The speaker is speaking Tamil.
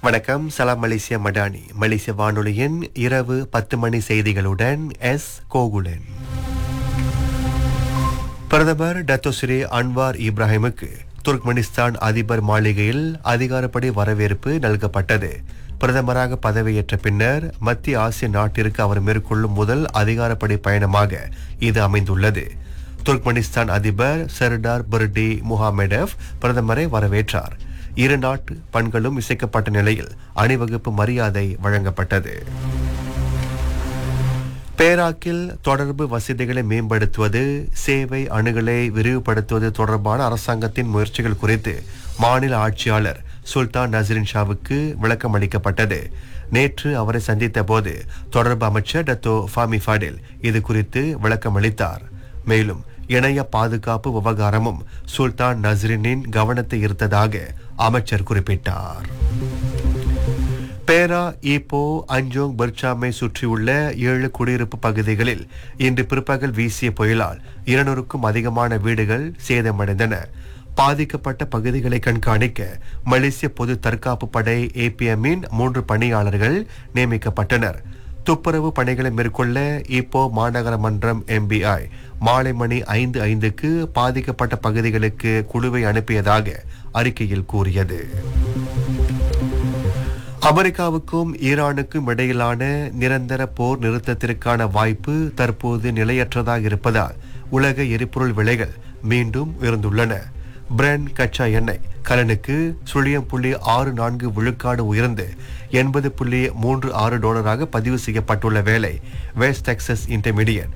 வணக்கம் சலாம் மலேசியா மடானி மலேசிய வானொலியின் இரவு பத்து மணி செய்திகளுடன் எஸ் கோகுலன் பிரதமர் டத்தோஸ்ரீ அன்வார் இப்ராஹிமுக்கு துர்க்மெனிஸ்தான் அதிபர் மாளிகையில் அதிகாரப்படி வரவேற்பு நல்கப்பட்டது பிரதமராக பதவியேற்ற பின்னர் மத்திய ஆசிய நாட்டிற்கு அவர் மேற்கொள்ளும் முதல் அதிகாரப்படி பயணமாக இது அமைந்துள்ளது துர்க்மெனிஸ்தான் அதிபர் சர்டார் பர்டி முகாமெடவ் பிரதமரை வரவேற்றார் இரு நாட்டு பண்களும் இசைக்கப்பட்ட நிலையில் அணிவகுப்பு மரியாதை வழங்கப்பட்டது பேராக்கில் தொடர்பு வசதிகளை மேம்படுத்துவது சேவை அணுகலை விரிவுபடுத்துவது தொடர்பான அரசாங்கத்தின் முயற்சிகள் குறித்து மாநில ஆட்சியாளர் சுல்தான் நசரின் ஷாவுக்கு விளக்கம் அளிக்கப்பட்டது நேற்று அவரை சந்தித்த போது தொடர்பு அமைச்சர் டத்தோ ஃபாமி ஃபாடில் இது குறித்து விளக்கம் அளித்தார் மேலும் இணைய பாதுகாப்பு விவகாரமும் சுல்தான் நஸ்ரினின் கவனத்தை ஈர்த்ததாக அமைச்சர் குறிப்பிட்டார் பேரா ஈப்போ அஞ்சோங் பர்ச்சாமை சுற்றியுள்ள ஏழு குடியிருப்பு பகுதிகளில் இன்று பிற்பகல் வீசிய புயலால் இருநூறுக்கும் அதிகமான வீடுகள் சேதமடைந்தன பாதிக்கப்பட்ட பகுதிகளை கண்காணிக்க மலேசிய பொது தற்காப்பு படை ஏபிஎம்மின் மூன்று பணியாளர்கள் நியமிக்கப்பட்டனர் துப்புரவு பணிகளை மேற்கொள்ள இப்போ மாநகர மன்றம் எம்பிஐ மாலை மணி ஐந்து ஐந்துக்கு பாதிக்கப்பட்ட பகுதிகளுக்கு குழுவை அனுப்பியதாக அறிக்கையில் கூறியது அமெரிக்காவுக்கும் ஈரானுக்கும் இடையிலான நிரந்தர போர் நிறுத்தத்திற்கான வாய்ப்பு தற்போது நிலையற்றதாக இருப்பதால் உலக எரிபொருள் விலைகள் மீண்டும் உயர்ந்துள்ளன பிரெண்ட் கச்சா எண்ணெய் கலனுக்கு சுழியம் புள்ளி ஆறு நான்கு விழுக்காடு உயர்ந்து எண்பது புள்ளி மூன்று ஆறு டாலராக பதிவு செய்யப்பட்டுள்ள வேலை வெஸ்ட் டெக்சஸ் இன்டர்மீடியட்